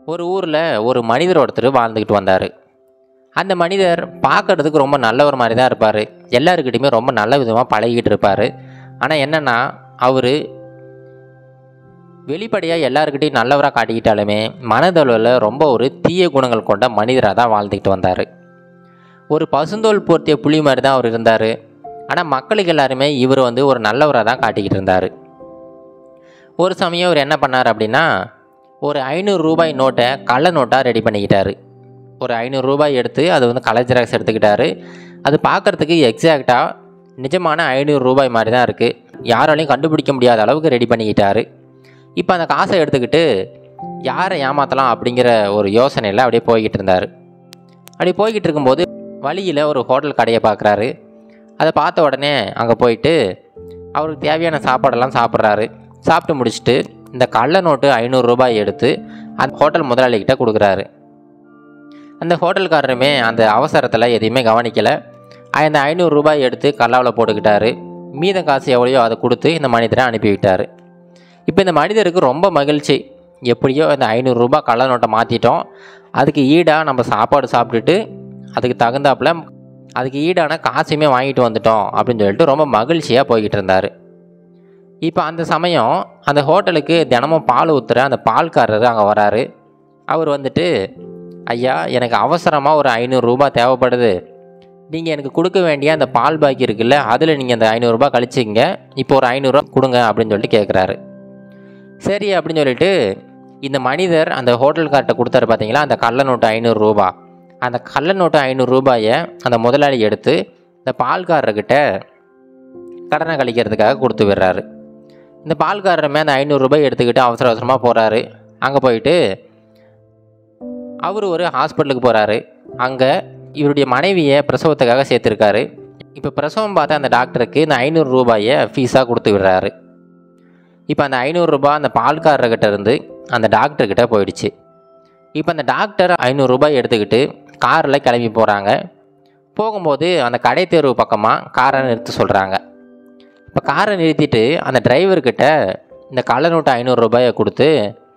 ஒரு ஊரில் ஒரு மனிதர் ஒருத்தர் வாழ்ந்துக்கிட்டு வந்தார் அந்த மனிதர் பார்க்கறதுக்கு ரொம்ப நல்லவர் மாதிரி தான் இருப்பார் எல்லாருக்கிட்டையுமே ரொம்ப நல்ல விதமாக பழகிட்டு இருப்பார் ஆனால் என்னென்னா அவர் வெளிப்படையாக எல்லாருக்கிட்டையும் நல்லவராக காட்டிக்கிட்டாலுமே மனதளவில் ரொம்ப ஒரு தீய குணங்கள் கொண்ட மனிதராக தான் வாழ்ந்துக்கிட்டு வந்தார் ஒரு பசுந்தோல் போர்த்திய புலி மாதிரி தான் அவர் இருந்தார் ஆனால் மக்களுக்கு எல்லாருமே இவர் வந்து ஒரு நல்லவராக தான் காட்டிக்கிட்டு இருந்தார் ஒரு சமயம் அவர் என்ன பண்ணார் அப்படின்னா ஒரு ஐநூறு ரூபாய் நோட்டை கள்ள நோட்டாக ரெடி பண்ணிக்கிட்டாரு ஒரு ஐநூறு ரூபாய் எடுத்து அது வந்து கலர் ஜெராக்ஸ் எடுத்துக்கிட்டாரு அது பார்க்குறதுக்கு எக்ஸாக்டாக நிஜமான ஐநூறு ரூபாய் மாதிரி தான் இருக்குது யாராலையும் கண்டுபிடிக்க முடியாத அளவுக்கு ரெடி பண்ணிக்கிட்டாரு இப்போ அந்த காசை எடுத்துக்கிட்டு யாரை ஏமாற்றலாம் அப்படிங்கிற ஒரு யோசனையில் அப்படியே போய்கிட்டு இருந்தார் அப்படி போய்கிட்டு இருக்கும்போது வழியில் ஒரு ஹோட்டல் கடையை பார்க்குறாரு அதை பார்த்த உடனே அங்கே போயிட்டு அவருக்கு தேவையான சாப்பாடெல்லாம் சாப்பிட்றாரு சாப்பிட்டு முடிச்சுட்டு இந்த கள்ள நோட்டு ஐநூறு ரூபாய் எடுத்து அந்த ஹோட்டல் முதலாளிகிட்ட கொடுக்குறாரு அந்த ஹோட்டல்காரருமே அந்த அவசரத்தில் எதையுமே கவனிக்கலை அந்த ஐநூறு ரூபாய் எடுத்து கல்லாவில் போட்டுக்கிட்டாரு மீத காசு எவ்வளையோ அதை கொடுத்து இந்த மனிதரை அனுப்பி விட்டார் இப்போ இந்த மனிதருக்கு ரொம்ப மகிழ்ச்சி எப்படியோ இந்த ஐநூறு ரூபாய் கள்ள நோட்டை மாற்றிட்டோம் அதுக்கு ஈடாக நம்ம சாப்பாடு சாப்பிட்டுட்டு அதுக்கு தகுந்தாப்புல அதுக்கு ஈடான காசையுமே வாங்கிட்டு வந்துட்டோம் அப்படின்னு சொல்லிட்டு ரொம்ப மகிழ்ச்சியாக போய்கிட்டு இருந்தார் இப்போ அந்த சமயம் அந்த ஹோட்டலுக்கு தினமும் பால் ஊற்றுற அந்த பால்காரர் அங்கே வராரு அவர் வந்துட்டு ஐயா எனக்கு அவசரமாக ஒரு ஐநூறு ரூபாய் தேவைப்படுது நீங்கள் எனக்கு கொடுக்க வேண்டிய அந்த பால் பாக்கி இருக்குல்ல அதில் நீங்கள் அந்த ஐநூறுரூபா கழிச்சிங்க இப்போ ஒரு ஐநூறுரூவா கொடுங்க அப்படின்னு சொல்லிட்டு கேட்குறாரு சரி அப்படின்னு சொல்லிட்டு இந்த மனிதர் அந்த ஹோட்டல்கார்ட்ட கொடுத்தாரு பார்த்தீங்களா அந்த கள்ள நோட்டு ஐநூறு ரூபா அந்த கள்ள நோட்டு ஐநூறு ரூபாயை அந்த முதலாளி எடுத்து இந்த பால்காரர்கிட்ட கடனை கழிக்கிறதுக்காக கொடுத்து விடுறாரு இந்த பால்காரருமே அந்த ஐநூறு ரூபாய் எடுத்துக்கிட்டு அவசர அவசரமாக போகிறாரு அங்கே போயிட்டு அவர் ஒரு ஹாஸ்பிட்டலுக்கு போகிறாரு அங்கே இவருடைய மனைவியை பிரசவத்துக்காக சேர்த்துருக்காரு இப்போ பிரசவம் பார்த்த அந்த டாக்டருக்கு இந்த ஐநூறு ரூபாயை ஃபீஸாக கொடுத்து விடுறாரு இப்போ அந்த ஐநூறுரூபா அந்த பால்காரர்கிட்ட இருந்து அந்த டாக்டர்கிட்ட போயிடுச்சு இப்போ அந்த டாக்டர் ஐநூறுரூபாய் எடுத்துக்கிட்டு காரில் கிளம்பி போகிறாங்க போகும்போது அந்த கடை தேர்வு பக்கமாக காரை நிறுத்த சொல்கிறாங்க இப்போ காரை நிறுத்திட்டு அந்த டிரைவர்கிட்ட இந்த கள்ள நோட்டு ஐநூறுரூபாயை கொடுத்து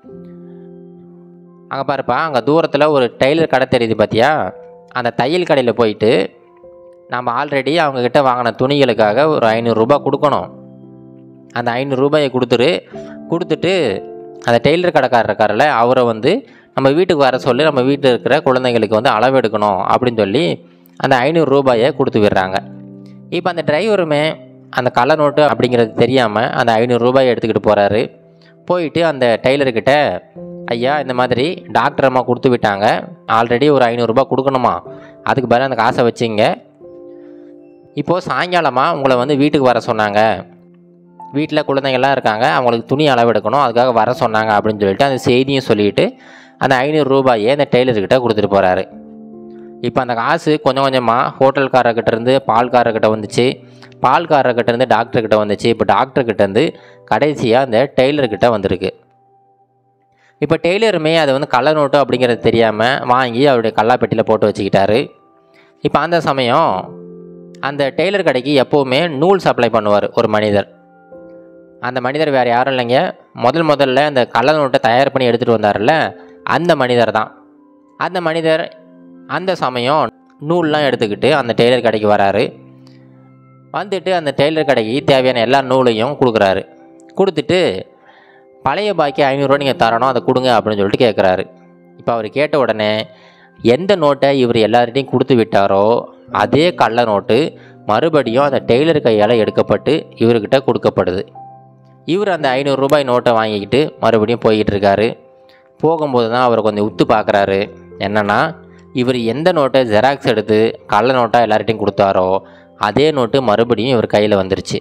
அங்கே பாருப்பா அங்கே தூரத்தில் ஒரு டெய்லர் கடை தெரியுது பார்த்தியா அந்த தையல் கடையில் போயிட்டு நம்ம ஆல்ரெடி அவங்கக்கிட்ட வாங்கின துணிகளுக்காக ஒரு ஐநூறுரூபா கொடுக்கணும் அந்த ஐநூறு ரூபாயை கொடுத்துரு கொடுத்துட்டு அந்த டெய்லர் கடைக்காரர் இருக்கார்ல அவரை வந்து நம்ம வீட்டுக்கு வர சொல்லி நம்ம வீட்டில் இருக்கிற குழந்தைங்களுக்கு வந்து அளவு எடுக்கணும் அப்படின்னு சொல்லி அந்த ஐநூறு ரூபாயை கொடுத்து விடுறாங்க இப்போ அந்த டிரைவருமே அந்த கள்ள நோட்டு அப்படிங்கிறது தெரியாமல் அந்த ஐநூறு ரூபாயை எடுத்துக்கிட்டு போகிறாரு போயிட்டு அந்த டெய்லர்கிட்ட ஐயா இந்த மாதிரி டாக்டர் அம்மா கொடுத்து விட்டாங்க ஆல்ரெடி ஒரு ஐநூறுரூபா கொடுக்கணுமா அதுக்கு பதிலாக அந்த காசை வச்சிங்க இப்போது சாயங்காலமாக உங்களை வந்து வீட்டுக்கு வர சொன்னாங்க வீட்டில் குழந்தைங்கள்லாம் இருக்காங்க அவங்களுக்கு துணி அளவு எடுக்கணும் அதுக்காக வர சொன்னாங்க அப்படின்னு சொல்லிட்டு அந்த செய்தியும் சொல்லிட்டு அந்த ஐநூறு ரூபாயை அந்த டெய்லர்கிட்ட கொடுத்துட்டு போகிறாரு இப்போ அந்த காசு கொஞ்சம் கொஞ்சமாக ஹோட்டல்காரர்கிட்ட இருந்து பால்காரர்கிட்ட வந்துச்சு பால்காரர்கிட்ட இருந்து டாக்டர்கிட்ட வந்துச்சு இப்போ டாக்டர்கிட்ட இருந்து கடைசியாக அந்த டெய்லர்கிட்ட வந்திருக்கு இப்போ டெய்லருமே அதை வந்து கள்ள நோட்டு அப்படிங்கிறது தெரியாமல் வாங்கி அவருடைய கல்லாப்பெட்டியில் போட்டு வச்சுக்கிட்டாரு இப்போ அந்த சமயம் அந்த டெய்லர் கடைக்கு எப்போவுமே நூல் சப்ளை பண்ணுவார் ஒரு மனிதர் அந்த மனிதர் வேறு யாரும் இல்லைங்க முதல் முதல்ல அந்த கள்ள நோட்டை தயார் பண்ணி எடுத்துகிட்டு வந்தார்ல அந்த மனிதர் தான் அந்த மனிதர் அந்த சமயம் நூல்லாம் எடுத்துக்கிட்டு அந்த டெய்லர் கடைக்கு வராரு வந்துட்டு அந்த டெய்லர் கடைக்கு தேவையான எல்லா நூலையும் கொடுக்குறாரு கொடுத்துட்டு பழைய பாக்கி ஐநூறுரூவா நீங்கள் தரணும் அதை கொடுங்க அப்படின்னு சொல்லிட்டு கேட்குறாரு இப்போ அவர் கேட்ட உடனே எந்த நோட்டை இவர் எல்லார்கிட்டையும் கொடுத்து விட்டாரோ அதே கள்ள நோட்டு மறுபடியும் அந்த டெய்லர் கையால் எடுக்கப்பட்டு இவர்கிட்ட கொடுக்கப்படுது இவர் அந்த ஐநூறு ரூபாய் நோட்டை வாங்கிக்கிட்டு மறுபடியும் போய்கிட்டு இருக்காரு போகும்போது தான் அவர் கொஞ்சம் உத்து பார்க்குறாரு என்னென்னா இவர் எந்த நோட்டை ஜெராக்ஸ் எடுத்து கள்ள நோட்டாக எல்லார்கிட்டையும் கொடுத்தாரோ அதே நோட்டு மறுபடியும் இவர் கையில் வந்துருச்சு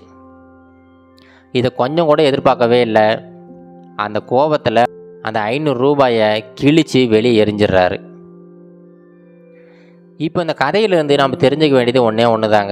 இதை கொஞ்சம் கூட எதிர்பார்க்கவே இல்லை அந்த கோபத்தில் அந்த ஐநூறு ரூபாயை கிழித்து வெளியே எரிஞ்சிடுறாரு இப்போ இந்த கதையிலேருந்து நம்ம தெரிஞ்சுக்க வேண்டியது ஒன்றே ஒன்று தாங்க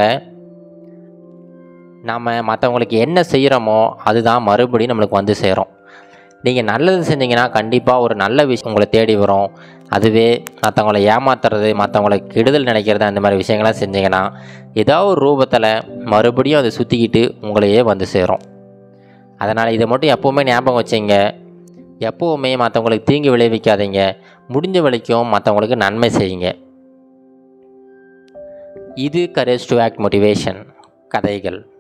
நம்ம மற்றவங்களுக்கு என்ன செய்கிறோமோ அதுதான் மறுபடியும் நம்மளுக்கு வந்து சேரும் நீங்கள் நல்லது செஞ்சீங்கன்னா கண்டிப்பாக ஒரு நல்ல விஷயம் உங்களை தேடி வரும் அதுவே மற்றவங்கள ஏமாத்துறது மற்றவங்களை கெடுதல் நினைக்கிறது அந்த மாதிரி விஷயங்கள்லாம் செஞ்சீங்கன்னா ஏதாவது ஒரு ரூபத்தில் மறுபடியும் அதை சுற்றிக்கிட்டு உங்களையே வந்து சேரும் அதனால் இதை மட்டும் எப்போவுமே ஞாபகம் வச்சுங்க எப்போவுமே மற்றவங்களுக்கு தீங்கு விளைவிக்காதீங்க முடிஞ்ச வரைக்கும் மற்றவங்களுக்கு நன்மை செய்யுங்க இது கரேஜ் டு ஆக்ட் மோட்டிவேஷன் கதைகள்